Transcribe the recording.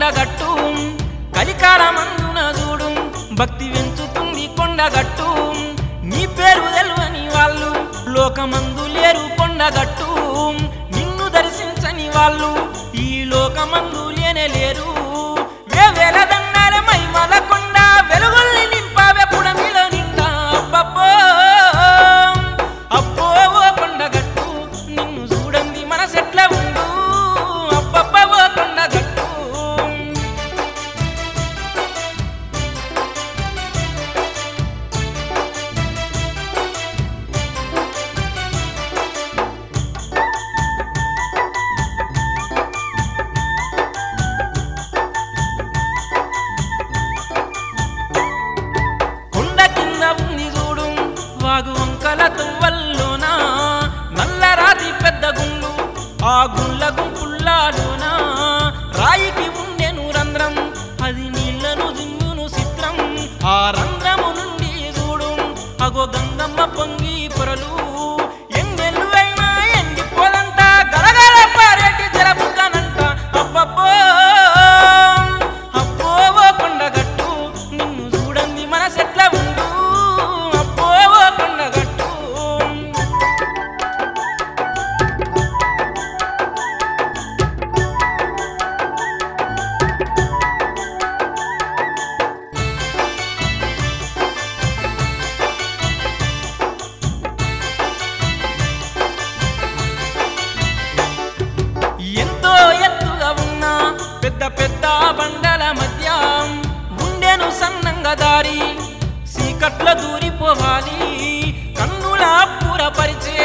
కొండగట్టు కలికాలమందున చూడు భక్తి పెంచుతుంది కొండగట్టు నీ పేరు తెలవని వాళ్ళు లోకమందు లేరు కొండగట్టు నిన్ను దర్శించని వాళ్ళు ఈ లోకమందు లేనే లేరు వేవేల దండాల మైమల కొండ వెలుగుల్ని నింపావే పుడమిలో నిండా అబ్బబ్బో అబ్బో ఓ కొండగట్టు నిన్ను చూడండి మనసెట్ల ఉండు అబ్బబ్బో ఓ కొండగట్టు కొండ కింద ఉంది చూడు వాగు వంకల తువ్వల్లోన నల్లరాతి పెద్ద గుండు ఆ గుళ్ళ గుంపుల్లాలోన రాయికి ఉండెను రంధ్రం అది నీళ్లను జింగును చిత్రం ఆ రంధ్రము నుండి చూడు అగో గంగమ్మ పొంగి పొరలు ఎన్నెల్లు అయినా ఎండిపోదంట గలగల పారేటి జలబుగ్గనంట అబ్బబ్బో అబ్బో ఓ కొండగట్టు నిన్ను చూడండి మనసెట్ల ఉండు అబ్బో ఓ కొండగట్టు ఎంతో ఎత్తుగా ఉన్న పెద్ద పెద్ద బండల మధ్య ఉండెను సన్నంగా దారి సీకట్ల దూరిపోవాలి కన్నుల పూరపరిచే